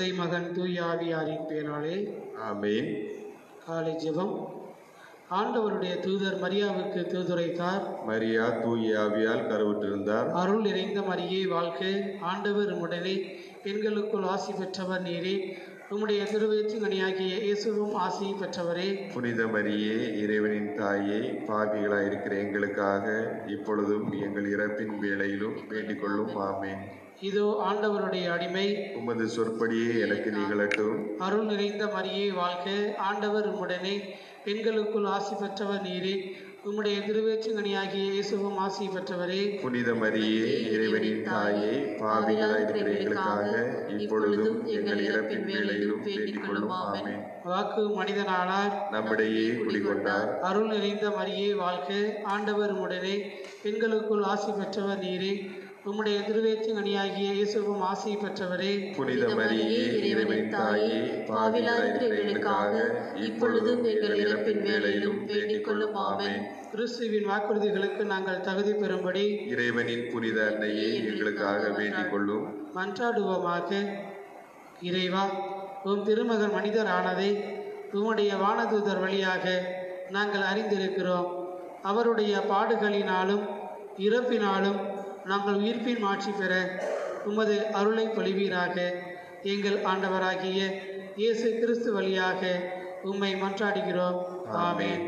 தந்தை மகன் தூய் ஆவியாரின் பேராலே ஆமென் காலை ஜெபம் ஆண்டவருடைய தூதர் மரியாவுக்கு தூதுரைத்தார் மரியா தூய ஆவியால் கருவுற்றிருந்தார் அருள் நிறைந்த மரியே வாழ்க ஆண்டவர் உடனே பெண்களுக்குள் ஆசி பெற்றவர் நீரே உம்முடைய திருவயிற்று கனியாகிய இயேசுவும் ஆசி பெற்றவரே புனித மரியே இறைவனின் தாயே பாவிகளாய் இருக்கிற எங்களுக்காக இப்பொழுதும் எங்கள் இறப்பின் வேளையிலும் வேண்டிக் கொள்ளும் ஆமென் இதோ ஆண்டவருடைய அடிமை உமது சொற்படியே எனக்கு நிகழட்டும் அருள் நிறைந்த மரியே வாழ்க ஆண்டவர் உம்முடனே பெண்களுக்குள் ஆசி பெற்றவர் நீரே உம்முடைய திருவேற்று கனியாகிய இயேசுவும் ஆசி பெற்றவரே புனித மரியே இறைவனின் தாயே பாவிகளாய் இருக்கிற எங்களுக்காக இப்பொழுதும் எங்கள் இறப்பின் வேளையிலும் வேண்டிக் கொள்ளும் ஆமென் வாக்கு மனிதனானார் நம்மிடையே குடிகொண்டார் அருள் நிறைந்த மரியே வாழ்க ஆண்டவர் உம்முடனே பெண்களுக்குள் ஆசி பெற்றவர் நீரே உம்முடைய திருவேற்று கனியாகிய இயேசுவும் ஆசி பெற்றவரே புனித மரியே இறைவனின் தாயே பாவிகளாய் இருக்கிற எங்களுக்காக இப்பொழுதும் எங்கள் இறப்பின் வேளையிலும் வேண்டிக் கொள்ளும் ஆமென் கிறிஸ்துவின் வாக்குறுதிகளுக்கு நாங்கள் தகுதி பெறும்படி இறைவனின் புனித அன்னையே எங்களுக்காக வேண்டிக் கொள்ளும் மன்றாடுவோமாக இறைவா உம் திருமகன் மனிதர் ஆனதை உம்முடைய வானதூதர் வழியாக நாங்கள் அறிந்திருக்கிறோம் அவருடைய பாடுகளினாலும் இறப்பினாலும் நாங்கள் உயிர்ப்பின் மாட்சி பெற உமது அருளை பொழிவீராக எங்கள் ஆண்டவராகிய இயேசு கிறிஸ்து வழியாக உம்மை மன்றாடுகிறோம் ஆமென்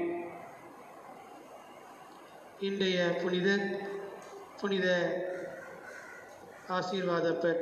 இன்றைய புனிதர் புனித ஆசீர்வாதப்பர்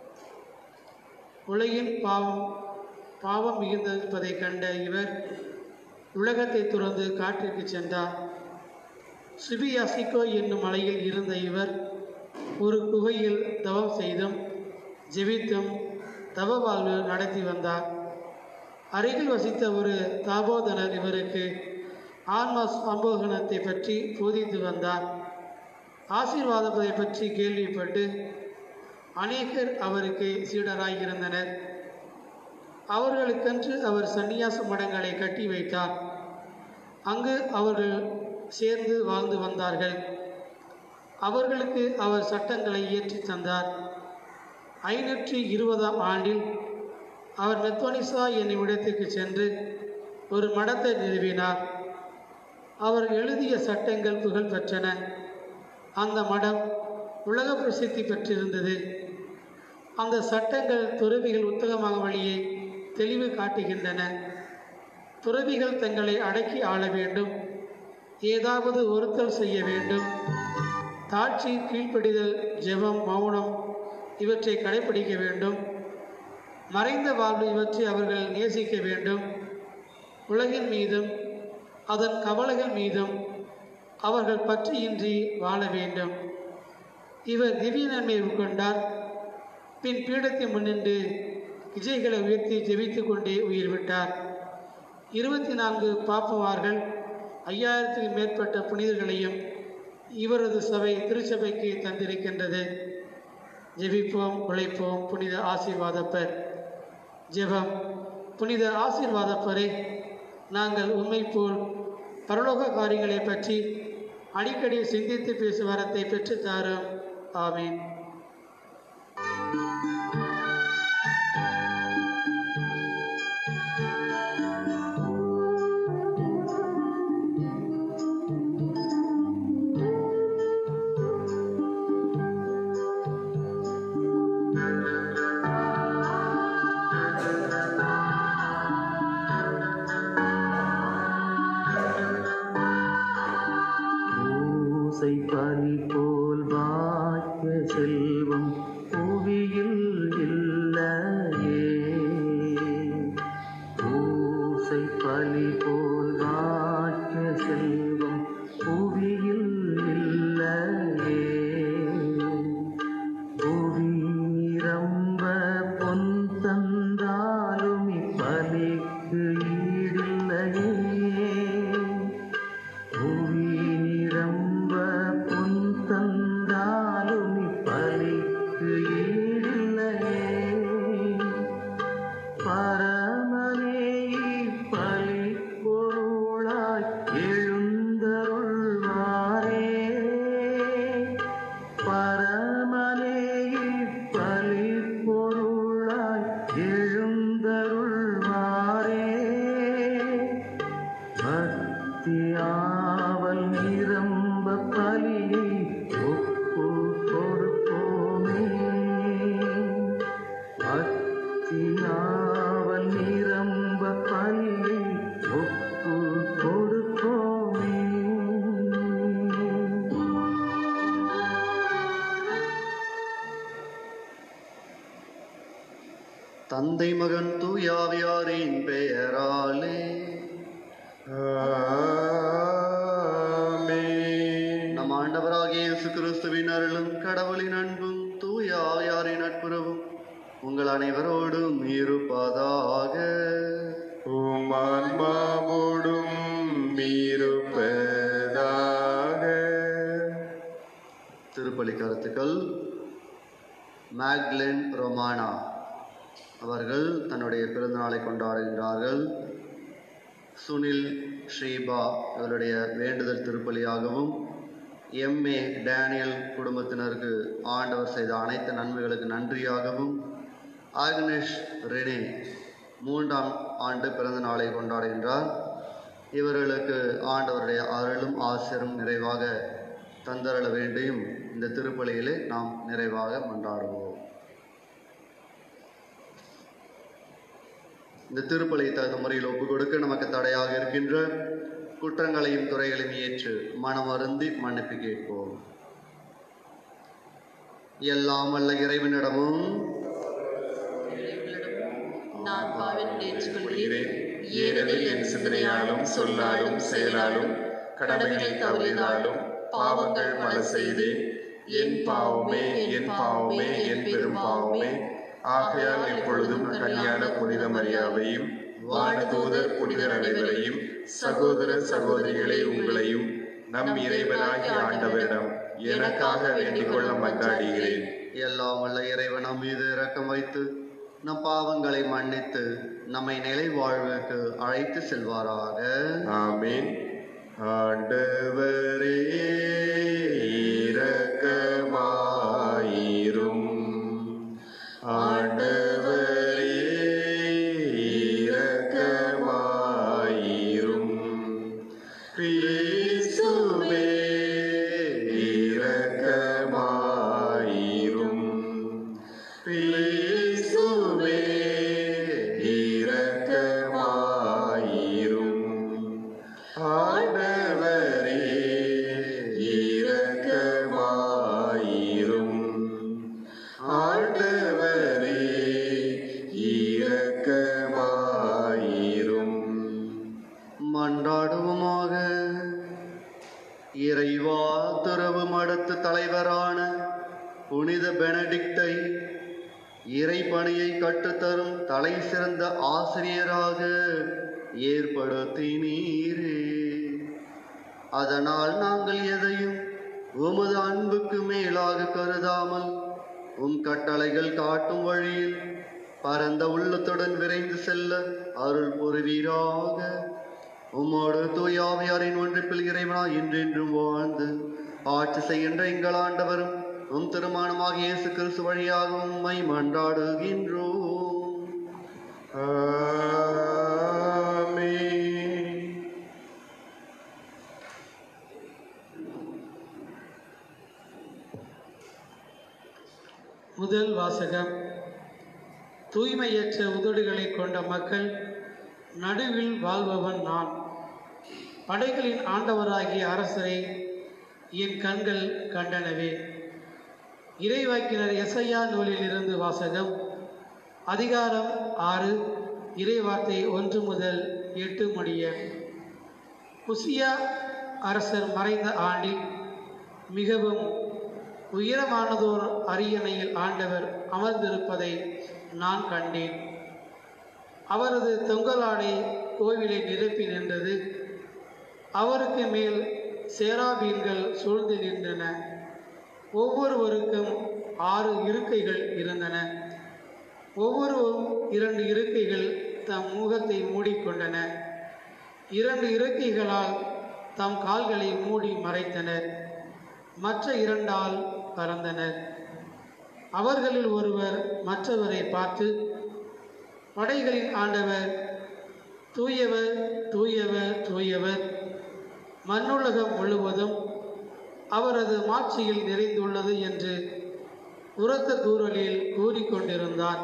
உலகின் பாவம் பாவம் மிகுந்திருப்பதை கண்ட இவர் உலகத்தை துறந்து காட்டிற்கு சென்றார் சிபியாசிகோ என்னும் மலையில் இருந்த இவர் ஒரு குகையில் தவம் செய்தும் ஜெபித்தும் தவ வாழ்வு நடத்தி வந்தார் அருகில் வசித்த ஒரு தாபோதனர் இவருக்கு ஆன்ம சம்போகனத்தை பற்றி போதித்து வந்தார் ஆசீர்வாதத்தை பற்றி கேள்விப்பட்டு அநேகர் அவருக்கு சீடராயிருந்தனர் அவர்களுக்கென்று அவர் சந்நியாச மடங்களை கட்டி வைத்தார் அங்கு அவர்கள் சேர்ந்து வாழ்ந்து வந்தார்கள் அவர்களுக்கு அவர் சட்டங்களை இயற்றி தந்தார் ஐநூற்றி இருபதாம் ஆண்டில் அவர் மெத்தோனிசா என்னும் இடத்துக்கு சென்று ஒரு மடத்தை நிறுவினார் அவர் எழுதிய சட்டங்கள் புகழ் பெற்றன அந்த மடம் உலக பிரசித்தி பெற்றிருந்தது அந்த சட்டங்கள் துறவிகள் உத்தகமாக வழியை தெளிவு காட்டுகின்றன துறவிகள் தங்களை அடக்கி ஆள வேண்டும் ஏதாவது ஒருத்தல் செய்ய வேண்டும் தாட்சி கீழ்ப்படிதல் ஜெபம் மௌனம் இவற்றை கடைப்பிடிக்க வேண்டும் மறைந்த வாழ்வு இவற்றை அவர்கள் நேசிக்க வேண்டும் உலகின் மீதும் அதன் கவலைகள் மீதும் அவர்கள் பற்றியின்றி வாழ வேண்டும் இவர் திவ்ய நன்மை உட்கொண்டார் பின் பீடத்தை முன்னின்று விஜய்களை உயர்த்தி ஜெபித்துக் கொண்டே உயிர் விட்டார் இருபத்தி நான்கு பாப்பமார்கள் ஐயாயிரத்துக்கும் மேற்பட்ட புனிதர்களையும் இவரது சபை திருச்சபைக்கு தந்திருக்கின்றது ஜெபிப்போம் உழைப்போம் புனித ஆசீர்வாதப்பர் ஜெபம் புனித ஆசீர்வாதப்பரே நாங்கள் உண்மை போல் பரலோக காரியங்களை பற்றி அடிக்கடி சிந்தித்து பேசும் வரத்தை பெற்றுத்தாரும் ஆமீன் பூசை பனி போல் வாக்கிய செல்வம் புவியில் இல்லையே பூசை பனி போல் வாக்கிய செல்வம் புவியில் இல்லையே புவி நிரம்ப பொன் தந்தாலும் இப்பலிக்கு ஈடில்லையே புவி நிரம்ப பொன் தந்தாலும் இப்பலிக்கு நாவல் நிரம்ப பலியை ஒப்பு கொடுப்போமே அத்தினாவல் நிரம்ப பலியை ஒப்பு கொடுப்போமே தந்தை மகன் தூயாவியாரின் பெயராலே ஆமென். நம் ஆண்டவராகிய இயேசு கிறிஸ்துவின் அருளும் கடவுளின் அன்பும் தூய ஆவியாரின் நட்புறவும் உங்கள் அனைவரோடும் இருப்பதாக உம் ஆன்மாவோடும் இருப்பதாக திருப்பலி கருத்துக்கள் மேக்லென் ரொமானா அவர்கள் தன்னுடைய பிறந்தநாளை கொண்டாடுகின்றார்கள் சுனில் ஸ்ரீபா இவருடைய வேண்டுதல் திருப்பலியாகவும் எம்ஏ டேனியல் குடும்பத்தினருக்கு ஆண்டவர் செய்த அனைத்து நன்மைகளுக்கு நன்றியாகவும் ஆக்னேஷ் ரெனே மூன்றாம் ஆண்டு பிறந்த நாளை கொண்டாடுகின்றார் இவர்களுக்கு ஆண்டவருடைய அருளும் ஆசிரும் நிறைவாக தந்தரள வேண்டியும் இந்த திருப்பலியிலே நாம் நிறைவாக மன்றாடுவோம் இந்த திருப்பலியை தகுந்த முறையில் ஒப்பு கொடுக்க நமக்கு தடையாக இருக்கின்ற குற்றங்களையும் குறைகளையும் ஏற்று மனம் அருந்தி மன்னிப்பு கேட்போம் எல்லாம் வல்ல இறைவனிடமும் நான் பாவம் ஏற்றுக்கொள்கிறேன் ஏனெனில் என் சிந்தனையாலும் சொல்லாலும் செயலாலும் கடமைகள் தவறினாலும் பாவங்கள் பல செய்தேன் என் பாவமே என் பாவமே என் பெரும் பாவமே ஆகையால் எப்பொழுதும் கல்யாண புனித மரியாதையும் வானதூதர் புனிதர் அனைவரையும் சகோதர சகோதரிகளே உங்களையும் நம் இறைவனாகிய ஆண்டவரிடம் எனக்காக வேண்டிக் கொள்ள மன்றாடுகிறேன் எல்லாம் வல்ல இறைவன் நம் மீது இரக்கம் வைத்து நம் பாவங்களை மன்னித்து நம்மை நிலை வாழ்வுக்கு அழைத்து செல்வாராக ஆமென் ஆண்டவரே இரக்கமாயிரும் ஆண்டவரே இரக்கமாயிரும் கிறிஸ்துவே இரக்கமாயிரும் கிறிஸ்துவே இரக்கமாயிரும் ஆண்டவரே இரக்கமாயிரும் ஆண்டவரே இரக்கமாயிரும் மன்றாடுவோமாக இறைவா துறவு மடத்து தலைவரான புனித பெனடிக்டை இறை பணியை கற்றுத்தரும் தலை சிறந்த ஆசிரியராக ஏற்படுத்தினீரே அதனால் நாங்கள் எதையும் உமது அன்புக்கு மேலாக கருதாமல் உம் கட்டளைகள் காட்டும் வழியில் பரந்த உள்ளத்துடன் விரைந்து செல்ல அருள் புரிவீராக உம்மோடு தூயாவியாரின் ஒன்றிப்பில் இறைவனாய் என்றென்றும் வாழ்ந்து ஆட்சி செய்கின்ற எங்கள் ஆண்டவரும் உம் திருமணமாக இயேசு கிறிஸ்து வழியாக உம்மை மன்றாடுகின்றோம் ஆமென் முதல் வாசகம் தூய்மையற்ற உதடுகளை கொண்ட மக்கள் நடுவில் வாழ்பவன் நான் படைகளின் ஆண்டவராகிய அரசரை என் கண்கள் கண்டனவே இறைவாக்கினர் எசையா நூலில் இருந்து வாசகம் அதிகாரம் ஆறு இறைவார்த்தை ஒன்று முதல் எட்டு முடிய உசியா அரசர் மறைந்த ஆண்டில் மிகவும் உயரமானதோர் அரியணையில் ஆண்டவர் அமர்ந்திருப்பதை நான் கண்டேன் அவரது தொங்கலாடை கோவிலை நிரப்பி நின்றது அவருக்கு மேல் சேராபீன்கள் சூழ்ந்து நின்றன ஒவ்வொருவருக்கும் ஆறு இருக்கைகள் இருந்தன ஒவ்வொருவரும் இரண்டு இருக்கைகள் தம் முகத்தை மூடிக்கொண்டன இரண்டு இருக்கைகளால் தம் கால்களை மூடி மறைத்தனர் மற்ற இரண்டால் பறந்தனர் அவர்களில் ஒருவர் மற்றவரை பார்த்து படைகளின் ஆண்டவர் தூயவர் தூயவர் தூயவர் மண்ணுலகம் முழுவதும் அவரது மாட்சியில் நிறைந்துள்ளது என்று உரத்த கூறலில் கூறிக்கொண்டிருந்தான்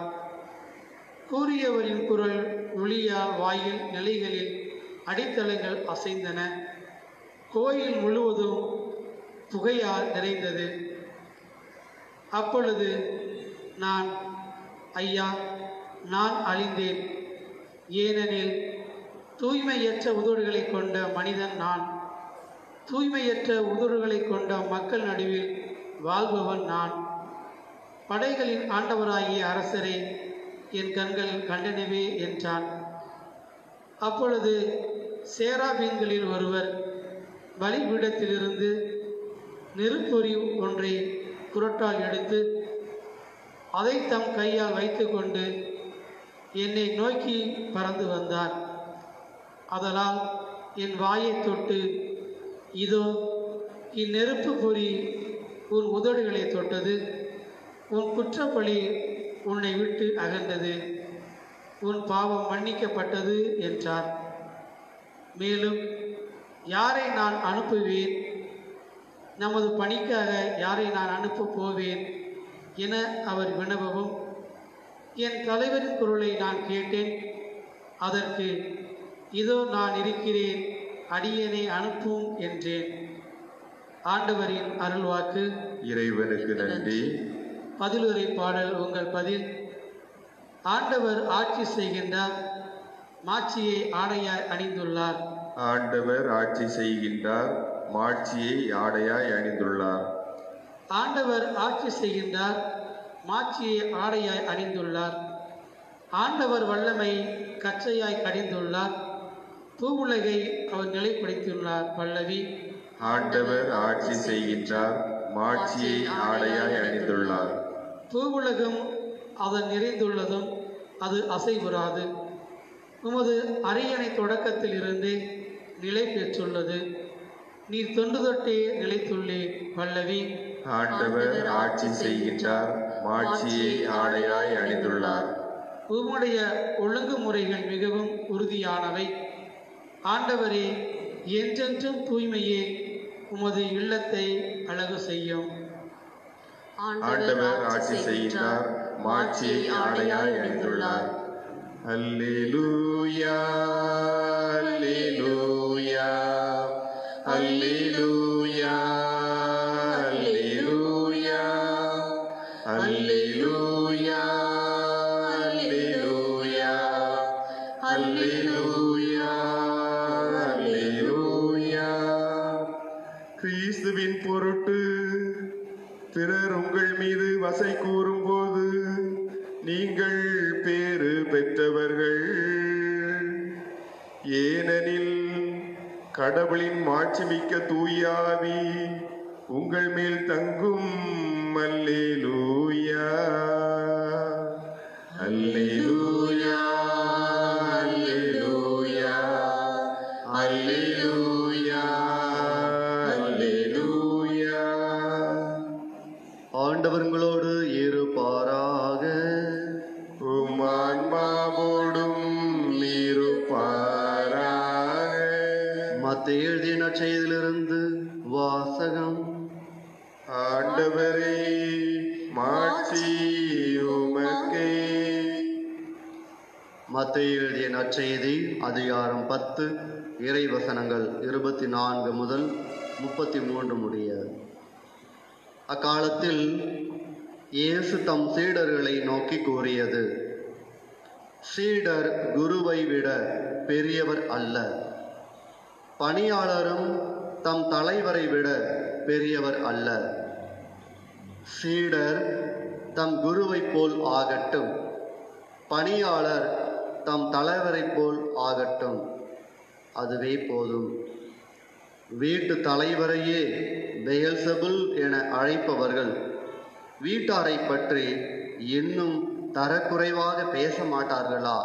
கூறியவரின் குரல் ஒளியா வாயில் நிலைகளில் அடித்தளங்கள் அசைந்தன கோயில் முழுவதும் புகையால் நிறைந்தது அப்பொழுது நான் ஐயா நான் அழிந்தேன் ஏனெனில் தூய்மையற்ற உதடுகளை கொண்ட மனிதன் நான் தூய்மையற்ற உதடுகளை கொண்ட மக்கள் நடுவில் வாழ்பவன் நான் படைகளின் ஆண்டவராகிய அரசரே என் கண்கள் கண்டனவே என்றான் அப்பொழுது சேராபீன்களில் ஒருவர் பலிபீடத்திலிருந்து நெருப்பொறி ஒன்றை குரட்டால் எடுத்து அதை தம் கையால் வைத்துக்கொண்டு என்னை நோக்கி பறந்து வந்தார் அதனால் என் வாயைத் தொட்டு இதோ இந்நெருப்பு பொறி உன் உதடுகளை தொட்டது உன் குற்றப்பழி உன்னை விட்டு அகன்றது உன் பாவம் மன்னிக்கப்பட்டது என்றார் மேலும் யாரை நான் அனுப்புவேன் நமது பணிக்காக யாரை நான் அனுப்பப் போவேன் என அவர் வினவவும் என் தலைவரின் குரலை நான் கேட்டேன் அதற்கு இதோ நான் இருக்கிறேன் அடியனை அனுப்பும் என்றேன் ஆண்டவரின் அருள்வாக்கு இறைவனுக்கு நன்றி பதிலுரை பாடல் உங்கள் பதில் ஆண்டவர் ஆட்சி செய்கின்றார் மாட்சியை ஆடையாய் அணிந்துள்ளார் ஆண்டவர் ஆட்சி செய்கின்றார் மாட்சியை ஆடையாய் அணிந்துள்ளார் ஆண்டவர் ஆட்சி செய்கின்றார் மாட்சியை ஆடையாய் அணிந்துள்ளார் ஆண்டவர் வல்லமை கச்சையாய் கடிந்துள்ளார் பூவுலகை அவர் நிலைப்படுத்தியுள்ளார் பல்லவி ஆண்டவர் ஆட்சி செய்கின்றார் மாட்சியை ஆடையாய் அணிந்துள்ளார் பூவுலகம் அதன் நிறைந்துள்ளதும் அது அசைவுறாது உமது அரியணை தொடக்கத்தில் இருந்தே நிலை பெற்றுள்ளது நீர் தொன்று தொட்டே நிலைத்துள்ளே பல்லவி ஆண்டவர் ஆட்சி செய்கின்றார் மாட்சியை ஆடையாய் அணிந்துள்ளார் உம்முடைய ஒழுங்குமுறைகள் மிகவும் உறுதியானவை ஆண்டவரே என்றென்றும் தூய்மையே உமது இல்லத்தை அழகு செய்யும் ஆண்டவர் ஆட்சி செய்கின்றார் மாட்சியை ஆடையாய் அணிந்துள்ளார் அல்லேலூயா அல்லேலூயா அல்லேலூயா அல்லேலூயா அல்லேலூயா அல்லேலூயா அல்லேலூயா அல்லேலூயா கிறிஸ்துவின் பொருட்டு பிறர் உங்கள் மீது வசை கூறும்போது நீங்கள் பேறு பெற்றவர்கள் ஏனெனில் கடவுளின் மாட்சிமிக்க தூயாவி உங்கள் மேல் தங்கும் அல்லேலூயா அல்லேலூயா அல்லேலூயா அல்லேலூயா அல்லேலூயா ஆண்டவர் உங்களோடு இருப்பாராக உம் ஆன்மாவோடும் இருப்பாராக மத்திய எழுதிய நற்செய்தியிலிருந்து வாசகம் ஆண்டவரே மாட்சி உமக்கே மத்திய எழுதிய நற்செய்தி அதிகாரம் பத்து இறைவசனங்கள் இருபத்தி நான்கு முதல் முப்பத்தி மூன்று முடிய அக்காலத்தில் இயேசு தம் சீடர்களை நோக்கி கூறியது சீடர் குருவை விட பெரியவர் அல்ல பணியாளரும் தம் தலைவரை விட பெரியவர் அல்ல சீடர் தம் குருவைப் போல் ஆகட்டும் பணியாளர் தம் தலைவரைப் போல் ஆகட்டும் அதுவே போதும் வீட்டு தலைவரையே பெயல்சபுல் என அழைப்பவர்கள் வீட்டாரை பற்றி இன்னும் தரக்குறைவாக பேச மாட்டார்களா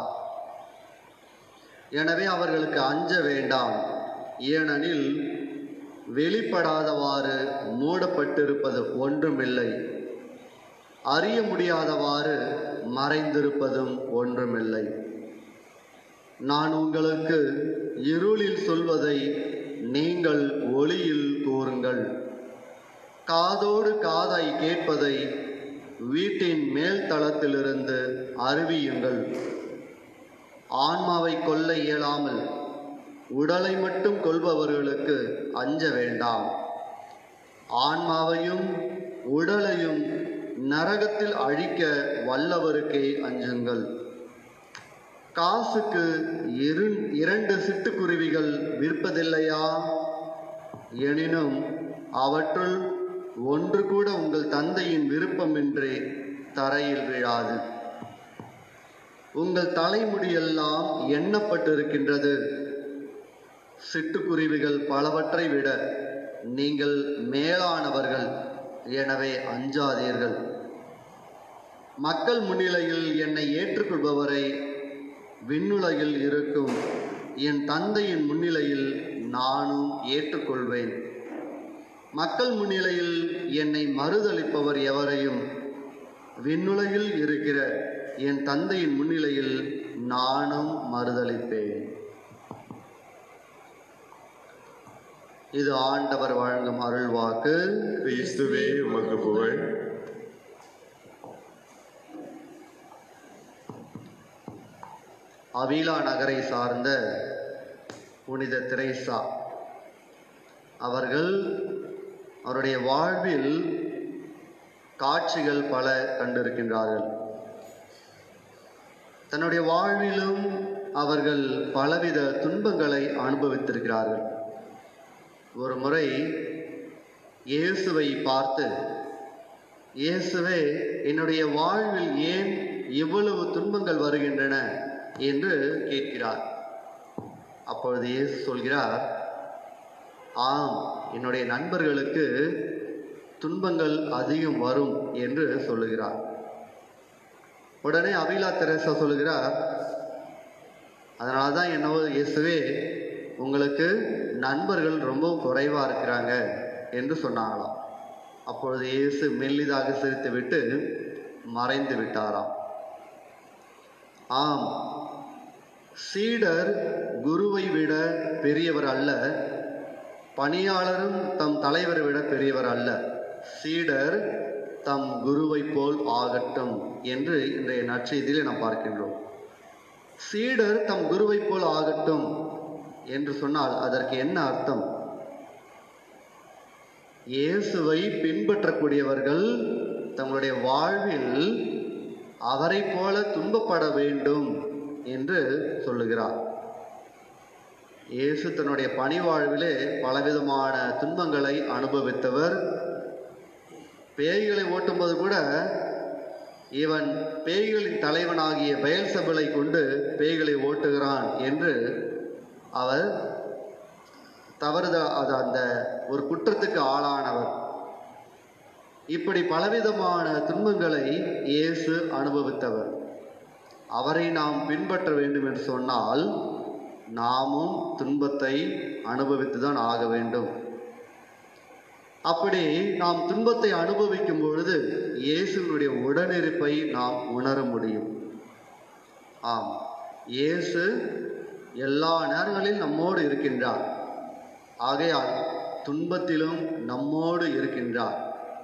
எனவே அவர்களுக்கு அஞ்ச வேண்டாம் ஏனெனில் வெளிப்படாதவாறு மூடப்பட்டிருப்பது ஒன்றுமில்லை அறிய முடியாதவாறு மறைந்திருப்பதும் ஒன்றுமில்லை நான் உங்களுக்கு இருளில் சொல்வதை நீங்கள் ஒளியில் கூறுங்கள் காதோடு காதாய் கேட்பதை வீட்டின் மேல் தளத்திலிருந்து அறிவியுங்கள் ஆன்மாவை கொல்ல இயலாமல் உடலை மட்டும் கொள்பவர்களுக்கு அஞ்ச வேண்டாம் ஆன்மாவையும் உடலையும் நரகத்தில் அழிக்க வல்லவருக்கே அஞ்சுங்கள் காசுக்கு இரு இரண்டு சிட்டுக்குருவிகள் விற்பதில்லையா எனினும் அவற்றுள் ஒன்று கூட உங்கள் தந்தையின் விருப்பமின்றி தரையில் விழாது உங்கள் தலைமுடியெல்லாம் எண்ணப்பட்டிருக்கின்றது சிட்டுக்குருவிகள் பலவற்றை விட நீங்கள் மேலானவர்கள் எனவே அஞ்சாதீர்கள் மக்கள் முன்னிலையில் என்னை ஏற்றுக்கொள்பவரை விண்ணுலகில் இருக்கும் என் தந்தையின் முன்னிலையில் நானும் ஏற்றுக்கொள்வேன் மக்கள் முன்னிலையில் என்னை மறுதளிப்பவர் எவரையும் விண்ணுலகில் இருக்கிற என் தந்தையின் முன்னிலையில் நானும் மறுதளிப்பேன் இது ஆண்டவர் வழங்கும் அருள்வாக்கு கிறிஸ்துவே உமக்கு புகழ் அவிலா நகரை சார்ந்த புனித திரைசா அவர்கள் அவருடைய வாழ்வில் காட்சிகள் பல கண்டிருக்கின்றார்கள் தன்னுடைய வாழ்விலும் அவர்கள் பலவித துன்பங்களை அனுபவித்திருக்கிறார்கள் ஒரு முறை இயேசுவை பார்த்து இயேசுவே என்னுடைய வாழ்வில் ஏன் இவ்வளவு துன்பங்கள் வருகின்றன என்று கேட்கிறார் அப்பொழுது இயேசு சொல்கிறார் ஆம் என்னுடைய நண்பர்களுக்கு துன்பங்கள் அதிகம் வரும் என்று சொல்லுகிறார் உடனே அபிலா தெரசா சொல்லுகிறார் அதனால தான் என்னவோ இயேசுவே உங்களுக்கு நண்பர்கள் ரொம்ப குறைவா இருக்கிறாங்க என்று சொன்னாங்களாம் அப்பொழுது இயேசு மெல்லிதாக சிரித்துவிட்டு மறைந்து விட்டாராம் ஆம் சீடர் குருவை விட பெரியவர் அல்ல பணியாளரும் தம் தலைவரை விட பெரியவர் அல்ல சீடர் தம் குருவை போல் ஆகட்டும் என்று இன்றைய நற்செய்தியிலே நாம் பார்க்கின்றோம் சீடர் தம் குருவை போல் ஆகட்டும் என்று சொன்னால் அதற்கு என்ன அர்த்தம் இயேசுவை பின்பற்றக்கூடியவர்கள் தங்களுடைய வாழ்வில் அவரை போல துன்பப்பட வேண்டும் என்று சொல்லுகிறார் இயேசு தன்னுடைய பணி வாழ்விலே பலவிதமான துன்பங்களை அனுபவித்தவர் பேய்களை ஓட்டும்போது கூட இவன் பேய்களின் தலைவனாகிய பெயல்சபலை கொண்டு பேய்களை ஓட்டுகிறான் என்று அவர் தவறுத அது அந்த ஒரு குற்றத்துக்கு ஆளானவர் இப்படி பலவிதமான துன்பங்களை இயேசு அனுபவித்தவர் அவரை நாம் பின்பற்ற வேண்டும் என்று சொன்னால் நாமும் துன்பத்தை அனுபவித்துதான் ஆக வேண்டும் அப்படி நாம் துன்பத்தை அனுபவிக்கும் பொழுது இயேசுவினுடைய உடனிருப்பை நாம் உணர முடியும் ஆம் இயேசு எல்லா நேரங்களிலும் நம்மோடு இருக்கின்றார் ஆகையால் துன்பத்திலும் நம்மோடு இருக்கின்றார்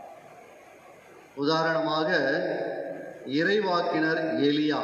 உதாரணமாக இறைவாக்கினர் எலியா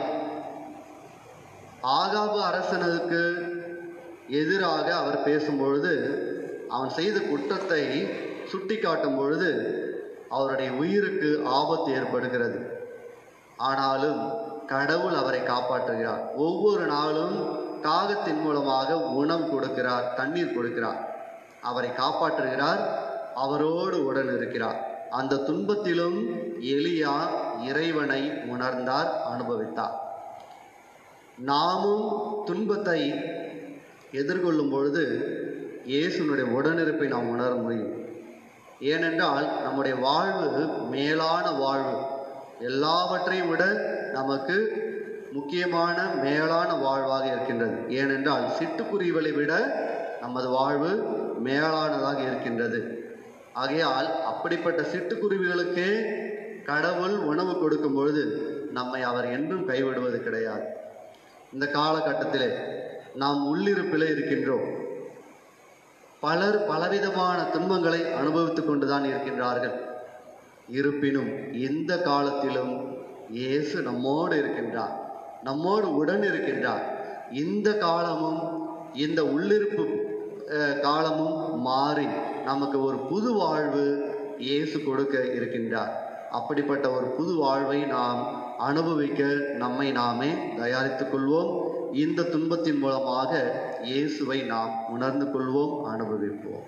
ஆகாபு அரசனுக்கு எதிராக அவர் பேசும்பொழுது அவன் செய்த குற்றத்தை சுட்டி காட்டும் பொழுது அவருடைய உயிருக்கு ஆபத்து ஏற்படுகிறது ஆனாலும் கடவுள் அவரை காப்பாற்றுகிறார் ஒவ்வொரு நாளும் காகத்தின் மூலமாக உணவு கொடுக்கிறார் தண்ணீர் கொடுக்கிறார் அவரை காப்பாற்றுகிறார் அவரோடு உடன் இருக்கிறார் அந்த துன்பத்திலும் எலியா இறைவனை உணர்ந்தார் அனுபவித்தார் நாமும் துன்பத்தை எதிர்கொள்ளும் பொழுது இயேசுனுடைய உடனிருப்பை நாம் உணர முடியும் ஏனென்றால் நம்முடைய வாழ்வு மேலான வாழ்வு எல்லாவற்றையும் விட நமக்கு முக்கியமான மேலான வாழ்வாக இருக்கின்றது ஏனென்றால் சிட்டுக்குருவிகளை விட நமது வாழ்வு மேலானதாக இருக்கின்றது ஆகையால் அப்படிப்பட்ட சிட்டுக்குருவிகளுக்கே கடவுள் உணவு கொடுக்கும் பொழுது நம்மை அவர் என்றும் கைவிடுவது கிடையாது இந்த காலகட்டத்திலே நாம் உள்ளிருப்பிலே இருக்கின்றோம் பலர் பலவிதமான துன்பங்களை அனுபவித்துக் கொண்டுதான் இருக்கின்றார்கள் இருப்பினும் இந்த காலத்திலும் இயேசு நம்மோடு இருக்கின்றார் நம்மோடு உடன் இருக்கின்றார் இந்த காலமும் இந்த உள்ளிருப்பு அஹ், காலமும் மாறி நமக்கு ஒரு புது வாழ்வு இயேசு கொடுக்க இருக்கின்றார் அப்படிப்பட்ட ஒரு புது வாழ்வை நாம் அனுபவிக்க நம்மை நாமே தயாரித்துக் கொள்வோம் இந்த துன்பத்தின் மூலமாக இயேசுவை நாம் உணர்ந்து கொள்வோம் அனுபவிப்போம்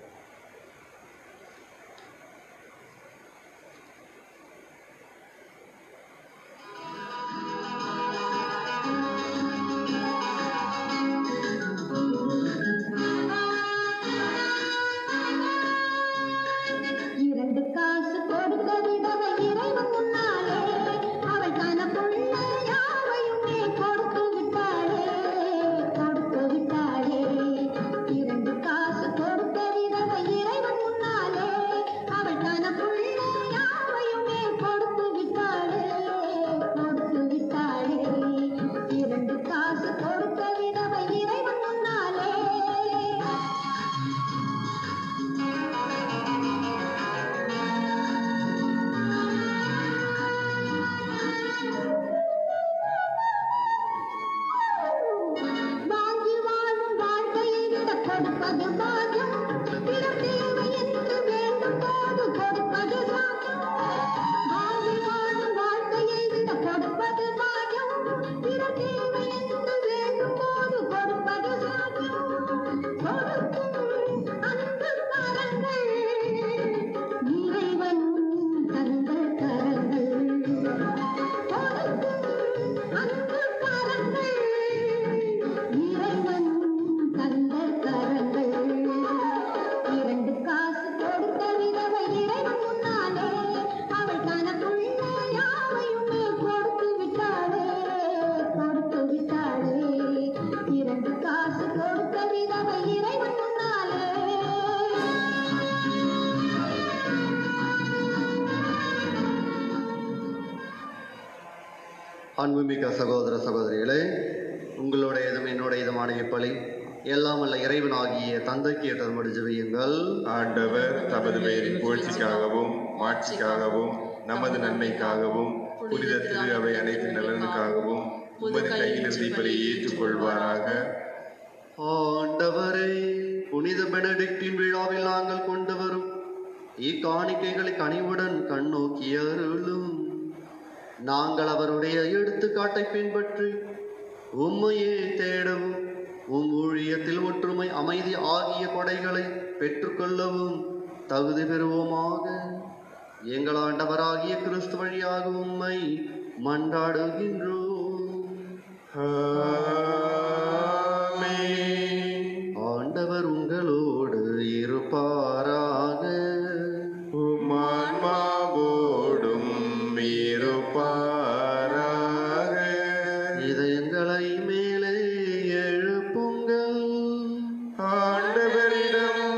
இரண்டு காசு கொடுத்த விதவை இறைவன் முன்னாலே அவள் தனக்குள்ள யாவையுமே கொடுத்து விட்டாளே கொடுத்து விட்டாளே இரண்டு காசு கொடுத்த விதவை இறைவன் முன்னாலே அவள் தனக்குள்ள யாவையுமே கொடுத்து விட்டாளே கொடுத்து விட்டாளே இரண்டு காசு கொடுத்த விதவை இறைவன் முன்னாலே வாங்கி வாழும் வாழ்க்கையை விட கொடுப்பது பாக்கியம் பிற தேவை என்று வேண்டும் போது கொடுப்பது சாக்கியம் வாங்கி வாழும் வாழ்க்கையை விட கொடுப்பது பாக்கியம் பிற தேவை என்று வேண்டும் போது கொடுப்பது சாக்கியம் கொடுக்கும் அன்பு கரங்கள் இறைவன் தந்த கரங்கள் கொடுக்கும் அன்பு கரங்கள் இறைவன் தந்த கரங்கள் இரண்டு காசு கொடுத்த விதவை இறைவன் முன்னாலே அவள் தனக்குள்ள யாவையுமே கொடுத்து விட்டாளே கொடுத்து விட்டாளே இரண்டு காசு கொடுத்த விதவை இறைவன் முன்னாலே அன்புமிக்க சகோதர சகோதரிகளே உங்களுடையதும் என்னுடையதுமான இப்பலி எல்லாம் வல்ல இறைவனாகிய தந்தைக்கு ஏற்றமடி ஜெபியுங்கள் ஆண்டவர் தமது பெயரின் புகழ்ச்சிக்காகவும் மாட்சிக்காகவும் நமது நன்மைக்காகவும் புனித திரு அவை அனைத்து நலனுக்காகவும் உமது கையிலிருந்து இப்படி ஏற்றுக்கொள்வாராக ஆண்டவரே புனித பெனடிக்டின் விழாவில் நாங்கள் கொண்டு வரும் இக்காணிக்கைகளை கனிவுடன் கண்ணோக்கி அருளும் நாங்கள் அவருடைய எடுத்துக்காட்டை பின்பற்றி உம்மையே தேடவும் உம் ஊழியத்தில் ஒற்றுமை அமைதி ஆகிய கொடைகளை பெற்றுக்கொள்ளவும் தகுதி பெறுவோமாக எங்கள் ஆண்டவராகிய கிறிஸ்து வழியாக உம்மை மன்றாடுகின்றோம் ஆமென். ஆண்டவர் உங்களோடு இருப்பாராக உம் ஆன்மாவோடும் இருப்பாராக இதயங்களை மேலே எழுப்புங்கள் ஆண்டவரிடம்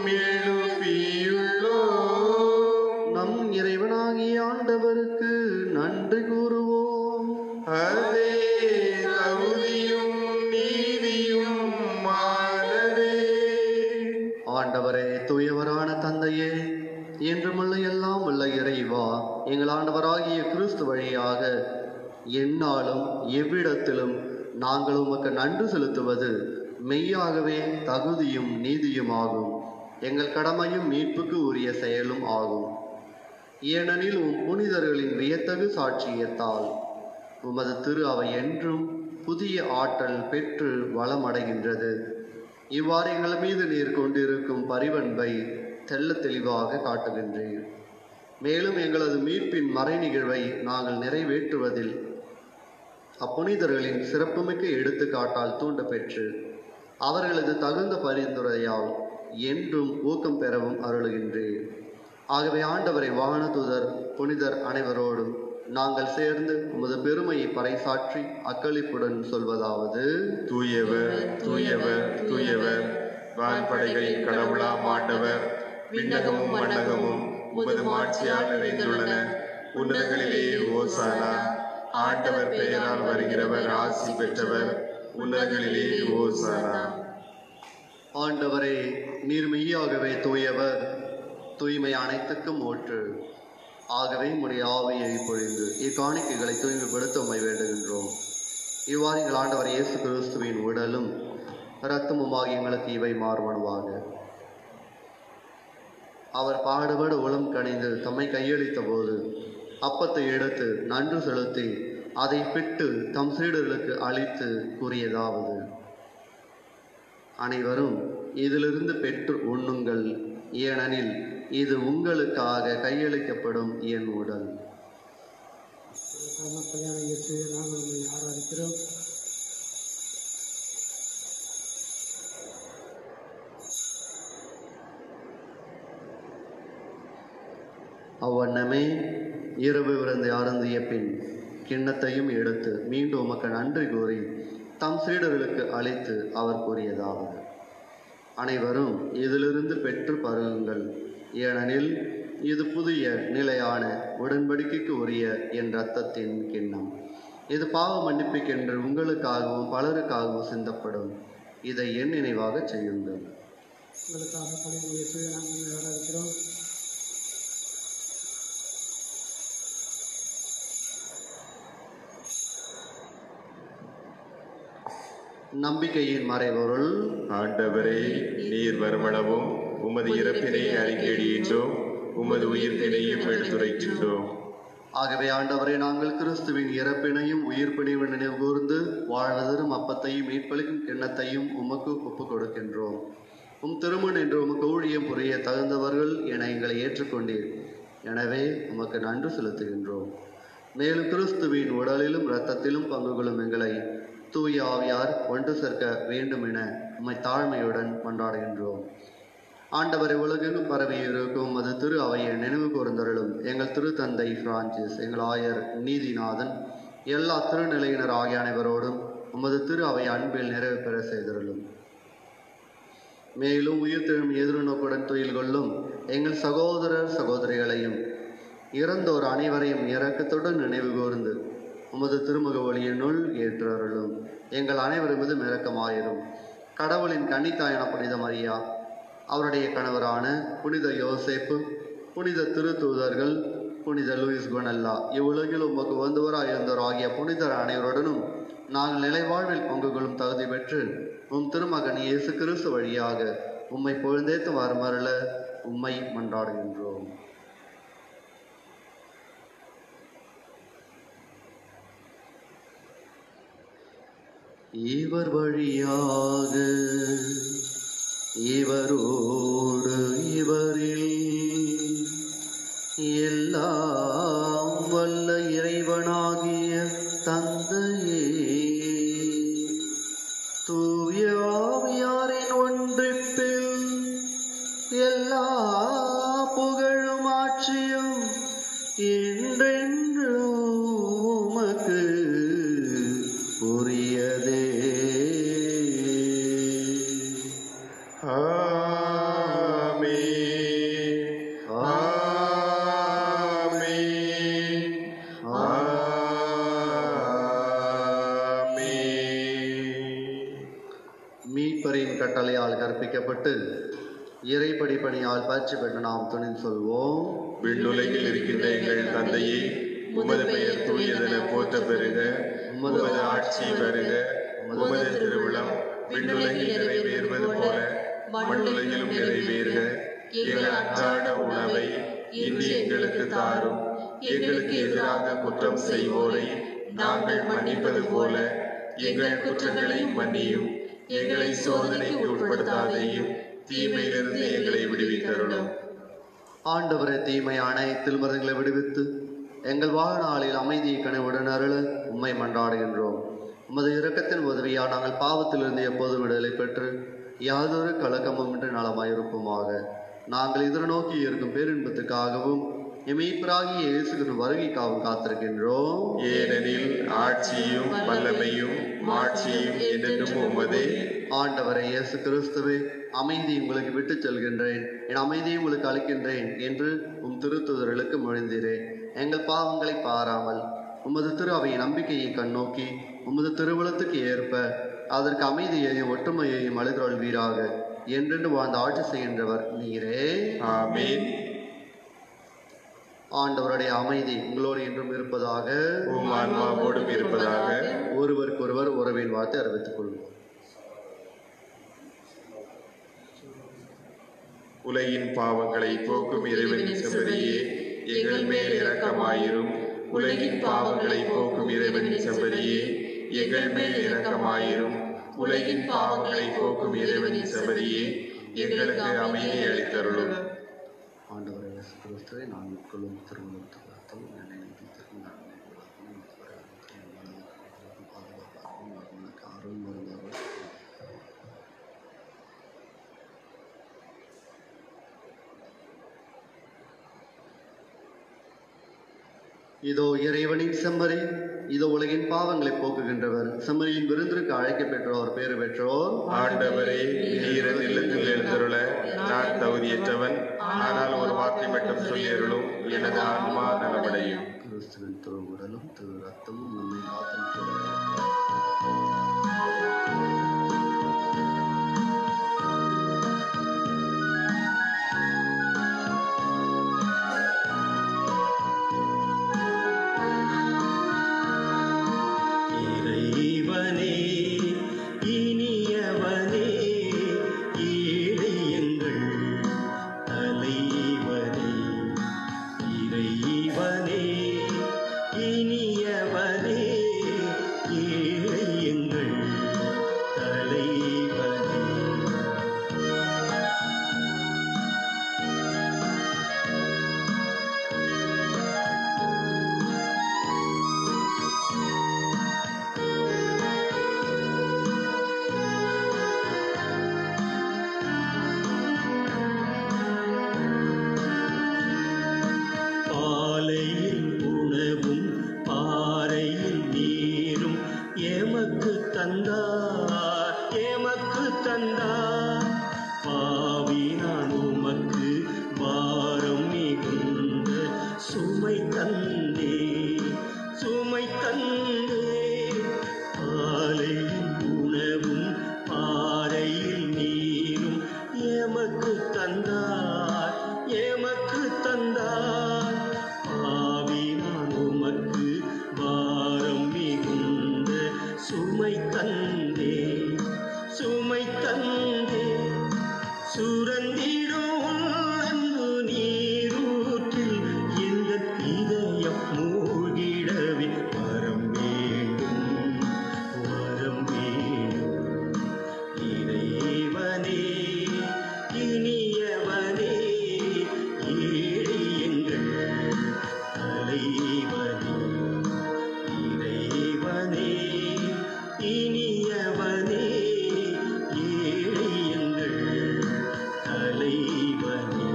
எழுப்பியுள்ளோம் நம் இறைவனாகிய ஆண்டவருக்கு நன்றி கூறுவோம் அதே தகுதியும் நீதியும் மானதே ஆண்டவரே தூயவரான தந்தையே என்றுமுள்ள எல்லாம் உள்ள இறைவா எங்கள் ஆண்டவராகிய கிறிஸ்து வழியாக எந்நாளும் எவ்விடத்திலும் நாங்கள் உமக்கு நன்றி செலுத்துவது மெய்யாகவே தகுதியும் நீதியும் ஆகும் எங்கள் கடமையும் மீட்புக்கு உரிய செயலும் ஆகும் ஏனெனில் உம் புனிதர்களின் வியத்தகு சாட்சியத்தால் உமது திரு அவை என்றும் புதிய ஆற்றல் பெற்று வளமடைகின்றது இவ்வாறு எங்கள் மீது நீர் கொண்டிருக்கும் பரிவன்பை தெள்ளத் தெளிவாக காட்டுகின்றீர் மேலும் எங்களது மீட்பின் மறை நிகழ்வை நாங்கள் நிறைவேற்றுவதில் அப்புனிதர்களின் சிறப்புமிக்க எடுத்துக்காட்டால் தூண்ட பெற்று அவர்களது தகுந்த பரிந்துரையால் என்றும் ஊக்கம் பெறவும் அருளுகின்றேன் ஆகவே ஆண்டவரை வானதுதர் புனிதர் அனைவரோடும் நாங்கள் சேர்ந்து உமது பெருமையை பறைசாற்றி அக்களிப்புடன் சொல்வதாவது தூயவர் தூயவர் தூயவர் வான்படைகளின் கடவுளாம் ஆண்டவர் விண்ணகமும் மண்ணகமும் உமது மாட்சியால் நிறைந்துள்ளன உன்னதங்களிலே ஓசானா ஆண்டவர் பெயரால் வருகிறவர் ஆசி பெற்றவர் உன்னதங்களிலே ஓசானா ஆண்டவரே நீர் மெய்யாகவே தூயவர் தூய்மை அனைத்துக்கும் ஊற்று ஆகவே உம்முடைய ஆவியை பொழிந்து இக்காணிக்கைகளை தூய்மைப்படுத்த உம்மை வேண்டுகின்றோம் இவ்வாறு எங்கள் ஆண்டவர் இயேசு கிறிஸ்துவின் உடலும் இரத்தமுமாகி எங்களுக்கு இவை மாறுவனவாக அவர் பாடுபட உளம் கணிந்து தம்மை கையளித்த போது அப்பத்தை எடுத்து நன்று செலுத்தி அதை பிட்டு தம் சீடர்களுக்கு அளித்து கூறியதாவது அனைவரும் இதிலிருந்து பெற்று உண்ணுங்கள் ஏனெனில் இது உங்களுக்காக கையளிக்கப்படும் என் உடல் கல்யாண இயேசு நாங்கள் உண்மை ஆராதிக்கிறோம் அவ்வண்ணமே இரவு விருந்து அருந்திய பின் கிண்ணத்தையும் எடுத்து மீண்டும் உமக்கு நன்றி கூறி தம் சீடர்களுக்கு அழைத்து அவர் கூறியதாவது அனைவரும் இதிலிருந்து பெற்று பருகுங்கள் ஏனெனில் இது புதிய நிலையான உடன்படிக்கைக்கு உரிய என் இரத்தத்தின் கிண்ணம் இது பாவ மன்னிப்புக்கென்று உங்களுக்காகவும் பலருக்காகவும் சிந்தப்படும் இதை என் நினைவாக செய்யுங்கள் உங்களுக்காக கல்யாண இயேசு நாங்கள் உண்மை ஆராதிக்கிறோம் நம்பிக்கையின் மறைபொருள் ஆண்டவரே நீர் வருமளவும் உமது இறப்பினை அறிக்கையிடுகின்றோம் உமது உயிர்ப்பினையும் எடுத்துரைக்கின்றோம் ஆகவே ஆண்டவரே நாங்கள் கிறிஸ்துவின் இறப்பினையும் உயிர்ப்பினையும் நினைவு கூர்ந்து வாழ்வதரும் அப்பத்தையும் மீட்பளிக்கும் கிண்ணத்தையும் உமக்கு ஒப்புக் கொடுக்கின்றோம் உம் திருமண் என்று உமக்கு ஊழியம் புரிய தகுந்தவர்கள் என எங்களை ஏற்றுக்கொண்டீர் எனவே உமக்கு நன்றி செலுத்துகின்றோம் மேலும் கிறிஸ்துவின் உடலிலும் இரத்தத்திலும் பங்கு கொள்ளும் எங்களை தூய ஆவியார் ஒன்று சேர்க்க வேண்டும் என உம்மை தாழ்மையுடன் கொண்டாடுகின்றோம் ஆண்டவரை உலகெங்கும் பரவி இருக்கும் அது திரு அவையை நினைவு கூர்ந்தருளும் எங்கள் திருத்தந்தை பிரான்சிஸ் எங்கள் ஆயர் நீதிநாதன் எல்லா திருநிலையினர் ஆகிய அனைவரோடும் உமது திரு அவை அன்பில் நிறைவு பெற செய்தருளும் மேலும் உயிர்த்தெழும் எதிர்நோக்குடன் துயில் கொள்ளும் எங்கள் சகோதரர் சகோதரிகளையும் இறந்தோர் அனைவரையும் இரக்கத்துடன் நினைவு கூர்ந்து உமது திருமுக ஒளியினுள் ஏற்றருளும் எங்கள் அனைவரும் மீதும் இரக்கமாயிரும் கடவுளின் கன்னித்தாயன புனித மரியா அவருடைய கணவரான புனித யோசேப்பு புனித திருத்தூதர்கள் புனித லூயிஸ் குணல்லா இவ்வுலகில் உமக்கு வந்தவராய் இருந்தோர் ஆகிய புனிதர் அனைவருடனும் நாங்கள் நிலைவாழ்வில் பங்கு கொள்ளும் தகுதி பெற்று உம் திருமகன் இயேசு கிறிஸ்து வழியாக உம்மை பொழுந்தேத்து வருமருள உம்மை மன்றாடுகின்றோம் இவர் வழியாக இவரோடு இவரில் எல்லாம் வல்ல இறைவனாகிய தந்தையே தூய ஆவியாரின் ஒன்றிப்பில் எல்லா புகழும் ஆட்சியும் என்றென்று உமக்கு உரியதே ஆமென். ஆமென். ஆமென். மீட்பரின் கட்டளையால் கற்பிக்கப்பட்டு இறைப்படி பணியால் பயிற்சி பெற்ற நாம் துணிந்து சொல்வோம் விண்ணுலகில் இருக்கின்ற எங்கள் தந்தையே உமது பெயர் தூயதென போற்ற பெறுக உமது ஆட்சி வருக உமது திருவிழம் விண்ணுலகில் நிறைவேறுவது போல மண்ணுலகிலும் நிறைவேறுக எங்கள் அன்றாட உணவை இன்று எங்களுக்கு தாரும் எங்களுக்கு எதிராக குற்றம் செய்வோரை நாங்கள் மன்னிப்பது போல எங்கள் குற்றங்களையும் மன்னியும் எங்களை சோதனைக்கு உட்படுத்தாதையும் தீமையிலிருந்து எங்களை விடுவித்தருளும் ஆண்டவரை தீமை அனைத்தில் மருந்துகளை விடுவித்து எங்கள் வாழ்நாளில் அமைதியை கனவுடன் அருள உம்மை மன்றாடுகின்றோம் உமது இரக்கத்தின் உதவியால் நாங்கள் பாவத்திலிருந்து எப்போது விடுதலை பெற்று யாதொரு கலக்கமும் இன்றி நலமாயிருப்போமாக நாங்கள் எதிர்நோக்கி இருக்கும் பேரின்பத்துக்காகவும் எமீப்பராகிய இயேசுகிற வருகைக்காகவும் காத்திருக்கின்றோம் ஏனெனில் ஆட்சியும் வல்லமையும் மாட்சியும் என்றென்றும் உமதே ஆண்டவரை இயேசு கிறிஸ்துவே அமைதி உங்களுக்கு விட்டுச் செல்கின்றேன் என் அமைதியை உங்களுக்கு அளிக்கின்றேன் என்று உம் திருத்துதர்களுக்கு மொழிந்தீரேன் எங்கள் பாவங்களை பாராமல் உமது திரு அவையின் நம்பிக்கையை கண்ணோக்கி உமது திருவுளத்துக்கு ஏற்ப அதற்கு அமைதியையும் ஒற்றுமையையும் அழுதொள்வீராக என்றென்று வாழ்ந்து ஆட்சி செய்கின்றவர் நீரே ஆமீன் ஆண்டவருடைய அமைதி உங்களோடு என்றும் இருப்பதாக உம் ஆன்மாவோடும் இருப்பதாக ஒருவருக்கொருவர் உறவின் வார்த்தை அறிவித்துக் கொள்வோம் உலகின் பாவங்களை போக்கும் இறைவனின் செம்பரியே எங்கள் மேல் இரக்கமாயிரும் உலகின் பாவங்களை போக்கும் இறைவனின் செம்பரியே எங்கள் மேல் இரக்கமாயிரும் உலகின் பாவங்களை போக்கும் இறைவனின் செம்பரியே எங்களுக்கு அமைதி அளித்தருளும் ஆண்டவர் இயேசு கிறிஸ்துவை நான் உட்கொள்ளும் திருமணத்துக்கு அர்த்தம் என்னை திருமணம் அருள் மருந்தவர் இதோ இறைவனின் செம்மறி இதோ உலகின் பாவங்களை போக்குகின்றவர் செம்மறியின் விருந்திற்கு அழைக்க பெற்றோர் பேறு பெற்றோர் ஆண்டவரே நீரது இல்லத்தில் எழுந்தருள நான் தகுதியற்றவன் ஆனால் ஒரு வார்த்தை மட்டும் சொல்லியருளும் எனது ஆன்மா நலமடையும் கிறிஸ்துவின் திரு உடலும் திரு ரத்தமும் நம்மை காத்து இறைவனே இனியவனே ஏழை எங்கள் தலைவனே இறைவனே இனியவனே ஏழை எங்கள் தலைவனே பாலையில் உணவும் பாறையில் நீரும் எமக்கு தந்தார் எமக்கு தந்தார் பாவி நான் உமக்கு பாரம் மிகுந்த சுமை தந்தே சுமை தந்தே பாலையில் உணவும் பாறையில் நீரும் எமக்கு தந்தார் எமக்கு தந்தார் பாவி நான் உமக்கு பாரம் மிகுந்த சுமை தந்தே சுமை தந்தே சுரந்திடும் அன்பு நீரூற்றில் எங்கள் இதயம் மூழ்கிடவே வரம் வேண்டும் வரம் வேண்டும் இறைவனே இனியவனே ஏழை எங்கள் தலைவனே இறைவனே இனியவனே ஏழை எங்கள் தலைவனே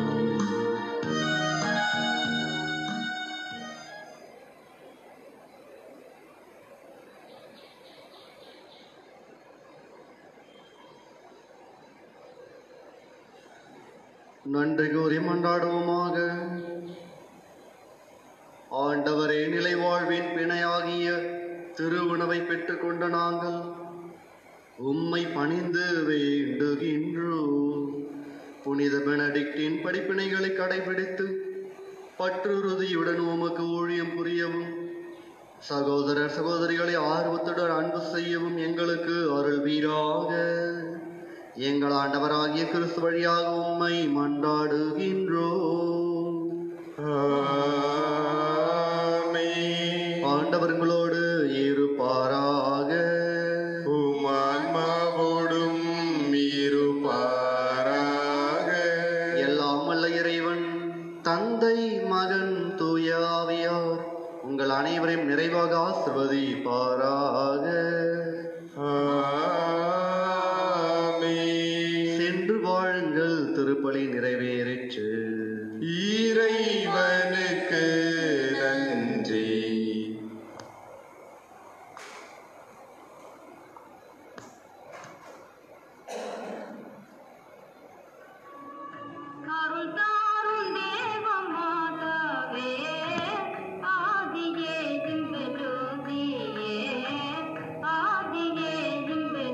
நன்றி கூறி மன்றாடுவோமாக ஆண்டவரே நிலை வாழ்வின் பிணையாகிய திருவுணவை பெற்றுக்கொண்ட நாங்கள் உம்மை பணிந்து வேண்டுகின்றோம் புனித பெனடிக்டின் படிப்பினைகளை கடைபிடித்து பற்றுறுதியுடன் உமக்கு ஊழியம் புரியவும் சகோதரர் சகோதரிகளை ஆர்வத்துடன் அன்பு செய்யவும் எங்களுக்கு அருள் வீராக எங்கள் ஆண்டவராகிய கிறிஸ்து வழியாக உம்மை மன்றாடுகின்றோம் ஆமென். ஆண்டவர்களோடு இருப்பாராக உம் ஆன்மாவோடும் இருப்பாராக எல்லாம் வல்ல இறைவன் தந்தை மகன் தூய ஆவியார் உங்கள் அனைவரையும் நிறைவாக ஆசிர்வதிப்பாராக ஆமென். சென்று வாழுங்கள் திருப்பலி நிறைவேறிற்று இறைவனுக்கு நன்றி அருள் தாரும் தேவமாதாவே, ஆதியே ஜிம்ப ஜோதியே, ஆதியே ஜிம்ப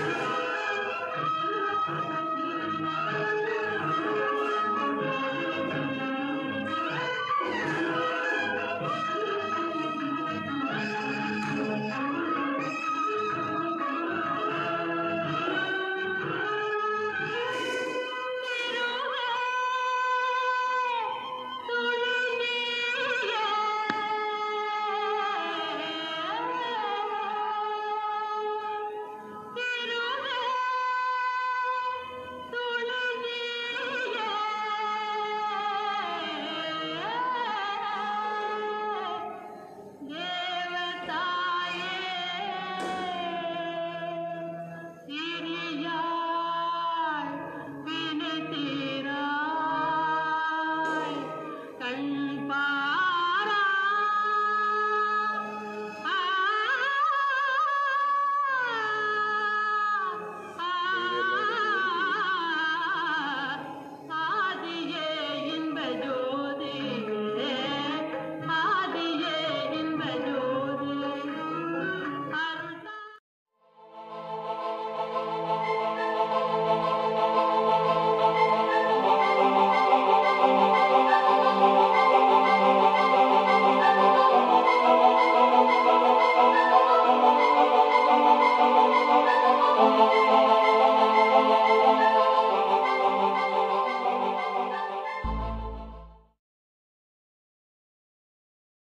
ஆ